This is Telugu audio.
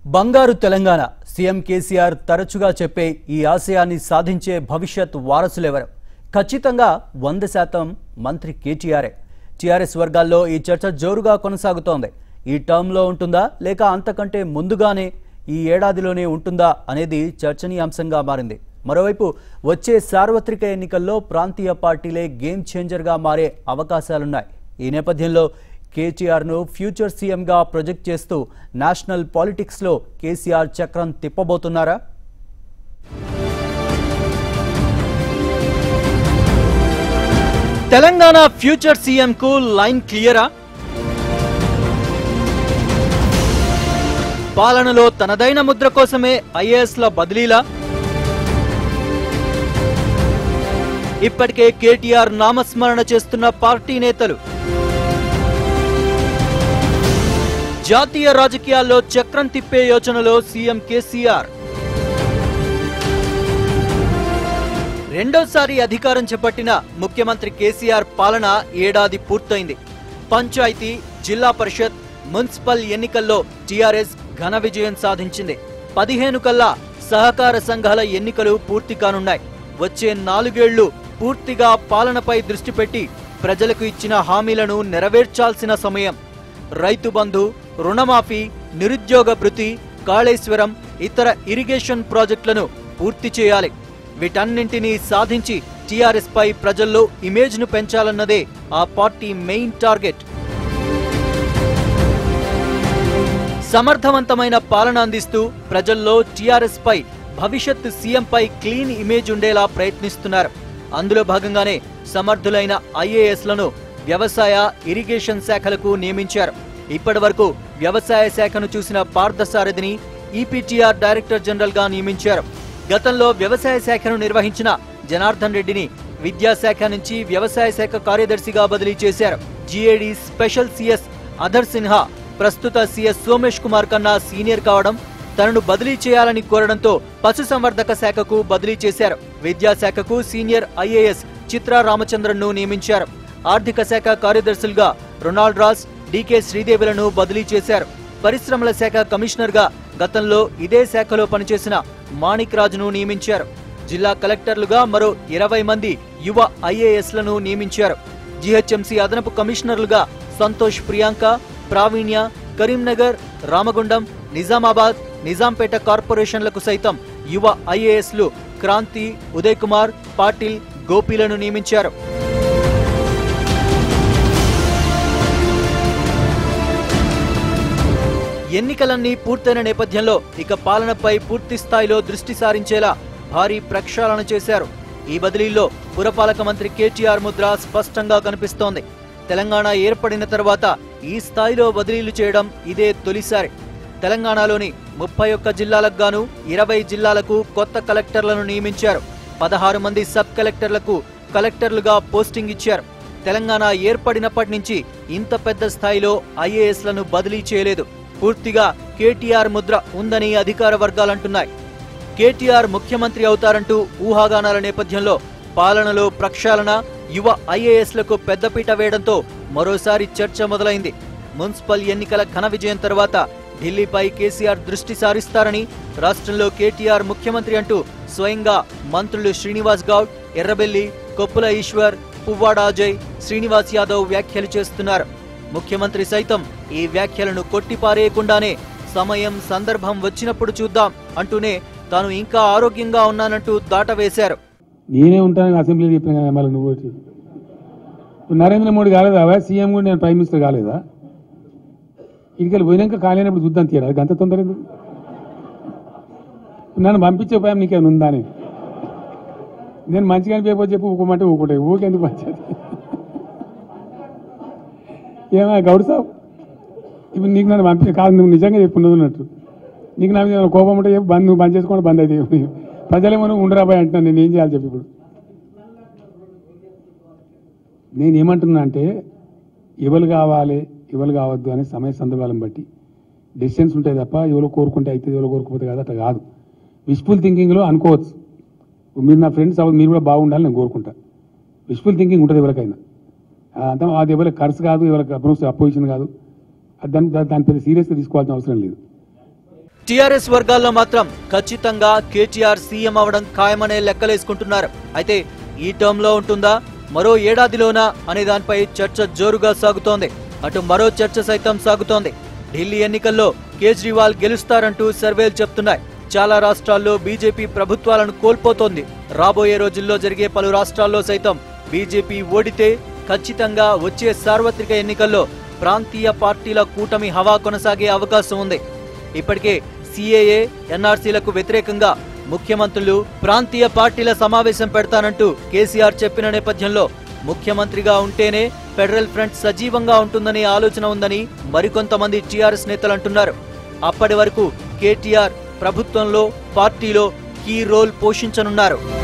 బంగారు తెలంగాణ సీఎం కేసీఆర్ తరచుగా చెప్పే ఈ ఆశయాన్ని సాధించే భవిష్యత్ వారసులెవరు ఖచ్చితంగా వంద శాతం మంత్రి కేటీఆరే టీఆర్ఎస్ వర్గాల్లో ఈ చర్చ జోరుగా కొనసాగుతోంది ఈ టర్మ్లో ఉంటుందా లేక అంతకంటే ముందుగానే ఈ ఏడాదిలోనే ఉంటుందా అనేది చర్చనీయాంశంగా మారింది మరోవైపు వచ్చే సార్వత్రిక ఎన్నికల్లో ప్రాంతీయ పార్టీలే గేమ్ చేంజర్గా మారే అవకాశాలున్నాయి ఈ నేపథ్యంలో కేటీఆర్ను ఫ్యూచర్ సీఎంగా ప్రొజెక్ట్ చేస్తూ నేషనల్ పాలిటిక్స్లో కేసీఆర్ చక్రం తిప్పబోతున్నారా తెలంగాణ ఫ్యూచర్ సీఎంకు లైన్ క్లియరా పాలనలో తనదైన ముద్ర కోసమే ఐఏఎస్ల బదిలీలా ఇప్పటికే కేటీఆర్ నామస్మరణ చేస్తున్న పార్టీ నేతలు జాతీయ రాజకీయాల్లో చక్రం తిప్పే యోచనలో సీఎం కేసీఆర్ రెండోసారి అధికారం చేపట్టిన ముఖ్యమంత్రి కేసీఆర్ పాలన ఏడాది పూర్తయింది పంచాయతీ జిల్లా పరిషత్ మున్సిపల్ ఎన్నికల్లో టీఆర్ఎస్ ఘన విజయం సాధించింది పదిహేను కల్లా సహకార సంఘాల ఎన్నికలు పూర్తి కానున్నాయి వచ్చే నాలుగేళ్లు పూర్తిగా పాలనపై దృష్టి పెట్టి ప్రజలకు ఇచ్చిన హామీలను నెరవేర్చాల్సిన సమయం రైతు బంధు రుణమాఫీ నిరుద్యోగ భృతి కాళేశ్వరం ఇతర ఇరిగేషన్ ప్రాజెక్టులను పూర్తి చేయాలి వీటన్నింటినీ సాధించి టీఆర్ఎస్ పై ప్రజల్లో ఇమేజ్ ను పెంచాలన్నదే ఆ పార్టీ మెయిన్ టార్గెట్ సమర్థవంతమైన పాలన అందిస్తూ ప్రజల్లో టీఆర్ఎస్ పై భవిష్యత్ సీఎం పై క్లీన్ ఇమేజ్ ఉండేలా ప్రయత్నిస్తున్నారు అందులో భాగంగానే సమర్థులైన ఐఏఎస్లను వ్యవసాయ ఇరిగేషన్ శాఖలకు నియమించారు ఇప్పటి వరకు వ్యవసాయ శాఖను చూసిన పార్థసారథిని ఈపీటీఆర్ డైరెక్టర్ జనరల్ గా నియమించారు గతంలో వ్యవసాయ శాఖను నిర్వహించిన జనార్దన్ రెడ్డిని విద్యాశాఖ నుంచి వ్యవసాయ శాఖ కార్యదర్శిగా బదిలీ చేశారు GAD special CS Adhar Sinha ప్రస్తుత సీఎస్ సోమేష్ కుమార్ కన్నా సీనియర్ కావడం తనను బదిలీ చేయాలని కోరడంతో పశుసంవర్ధక శాఖకు బదిలీ చేశారు విద్యాశాఖకు సీనియర్ ఐఏఎస్ చిత్రా రామచంద్రన్ ను నియమించారు ఆర్థిక శాఖ కార్యదర్శులుగా రొనాల్డ్ రాస్ డీకే శ్రీదేవులను బదిలీ చేశారు పరిశ్రమల శాఖ కమిషనర్ గా గతంలో ఇదే శాఖలో పనిచేసిన మాణిక్ రాజును నియమించారు జిల్లా కలెక్టర్లుగా మరో ఇరవై మంది యువ ఐఏఎస్లను నియమించారు జీహెచ్ఎంసీ అదనపు కమిషనర్లుగా సంతోష్ ప్రియాంక ప్రావీణ్య కరీంనగర్ రామగుండం నిజామాబాద్ నిజాంపేట కార్పొరేషన్లకు సైతం యువ ఐఏఎస్లు క్రాంతి ఉదయ్ కుమార్ పాటిల్ గోపీలను నియమించారు ఎన్నికలన్నీ పూర్తయిన నేపథ్యంలో ఇక పాలనపై పూర్తి స్థాయిలో దృష్టి సారించేలా భారీ ప్రక్షాళన చేశారు ఈ బదిలీల్లో పురపాలక మంత్రి కేటీఆర్ ముద్ర స్పష్టంగా కనిపిస్తోంది తెలంగాణ ఏర్పడిన తర్వాత ఈ స్థాయిలో బదిలీలు చేయడం ఇదే తొలిసారి తెలంగాణలోని ముప్పై ఒక్క జిల్లాలకు గాను ఇరవై జిల్లాలకు కొత్త కలెక్టర్లను నియమించారు పదహారు మంది సబ్ కలెక్టర్లకు కలెక్టర్లుగా పోస్టింగ్ ఇచ్చారు తెలంగాణ ఏర్పడినప్పటి నుంచి ఇంత పెద్ద స్థాయిలో ఐఏఎస్లను బదిలీ చేయలేదు పూర్తిగా కేటీఆర్ ముద్ర ఉందని అధికార వర్గాలంటున్నాయి కేటీఆర్ ముఖ్యమంత్రి అవుతారంటూ ఊహాగానాల నేపథ్యంలో పాలనలో ప్రక్షాళన యువ ఐఏఎస్లకు పెద్దపీట వేయడంతో మరోసారి చర్చ మొదలైంది మున్సిపల్ ఎన్నికల ఘన విజయం తర్వాత ఢిల్లీపై కేసీఆర్ దృష్టి సారిస్తారని రాష్ట్రంలో కేటీఆర్ ముఖ్యమంత్రి అంటూ స్వయంగా మంత్రులు శ్రీనివాస్ గౌడ్ ఎర్రబెల్లి కొప్పుల ఈశ్వర్ పువ్వాడ అజయ్ శ్రీనివాస్ యాదవ్ వ్యాఖ్యలు చేస్తున్నారు ముఖ్యమంత్రి సైతం ఈ వ్యాఖ్యలను కొట్టిపారేయకుండానే సమయం సందర్భం వచ్చినప్పుడు చూద్దాం అంటూనే తాను ఇంకా ఆరోగ్యంగా ఉన్నానంటూ దాటవేశారు నేనే ఉంటాను అసెంబ్లీ చెప్పిన కదా మళ్ళీ నువ్వు వచ్చి ఇప్పుడు నరేంద్ర మోడీ కాలేదా సీఎం కూడా నేను ప్రైమ్ మినిస్టర్ కాలేదా ఇక్కడికి పోయినాక కాలేనప్పుడు చూద్దాం తీరా అది అంత తొందర ఎందుకు? ఇప్పుడు నన్ను పంపించే భయం నీకేమైనా ఉందా అని నేను మంచిగా అనిపించకపోతే చెప్పు ఊకోమంటే ఊకుంటే ఊకెందుకు మంచిది ఏమా గౌడ్ సాబ్ ఇప్పుడు నీకు నన్ను పంపి కాదు నువ్వు నిజంగా చెప్పున్నది ఉన్నట్టు నీకు నా మీద ఏమైనా కోపం ఉంటే చెప్పు బంద్ నువ్వు బంద్ చేసుకోండి బంద్ అయితే ప్రజలేమో నువ్వు ఉండరాబాయ్ అంటున్నాను నేను ఏం చేయాలి చెప్పి ఇప్పుడు నేను ఏమంటున్నా అంటే ఎవరు కావాలి ఎవరు కావద్దు అనే సమయ సందర్భాలను బట్టి డెసిషన్స్ ఉంటాయి తప్ప ఎవరు కోరుకుంటే అయితే ఎవరు కోరుకోపోతే కాదు అట్లా కాదు విష్ఫుల్ థింకింగ్లో అనుకోవచ్చు మీరు నా ఫ్రెండ్స్ అవ్వదు మీరు కూడా బాగుండాలని నేను కోరుకుంటా విష్ఫుల్ థింకింగ్ ఉంటుంది ఎవరికైనా ఆ, అంతా అది ఎవరికి ఖర్చు కాదు ఎవరికి అపోజిషన్ కాదు అది దాని దాని పెద్ద సీరియస్గా తీసుకోవాల్సిన అవసరం లేదు టీఆర్ఎస్ వర్గాల్లో మాత్రం ఖచ్చితంగా కేటీఆర్ సీఎం అవడం ఖాయమనే లెక్కలేసుకుంటున్నారు అయితే ఈ టర్మ్ లో ఉంటుందా మరో ఏడాదిలోనా అనే దానిపై చర్చ జోరుగా సాగుతోంది అటు మరో చర్చ సైతం సాగుతోంది ఢిల్లీ ఎన్నికల్లో కేజ్రీవాల్ గెలుస్తారంటూ సర్వేలు చెప్తున్నాయి చాలా రాష్ట్రాల్లో బీజేపీ ప్రభుత్వాలను కోల్పోతోంది రాబోయే రోజుల్లో జరిగే పలు రాష్ట్రాల్లో సైతం బీజేపీ ఓడితే ఖచ్చితంగా వచ్చే సార్వత్రిక ఎన్నికల్లో ప్రాంతీయ పార్టీల కూటమి హవా కొనసాగే అవకాశం ఉంది ఇప్పటికే సిఏఏ ఎన్ఆర్సీలకు వ్యతిరేకంగా ముఖ్యమంత్రులు ప్రాంతీయ పార్టీల సమావేశం పెడతానంటూ కేసీఆర్ చెప్పిన నేపథ్యంలో ముఖ్యమంత్రిగా ఉంటేనే ఫెడరల్ ఫ్రంట్ సజీవంగా ఉంటుందనే ఆలోచన ఉందని మరికొంతమంది టీఆర్ఎస్ నేతలు అంటున్నారు అప్పటి వరకు కేటీఆర్ ప్రభుత్వంలో పార్టీలో కీ రోల్ పోషించనున్నారు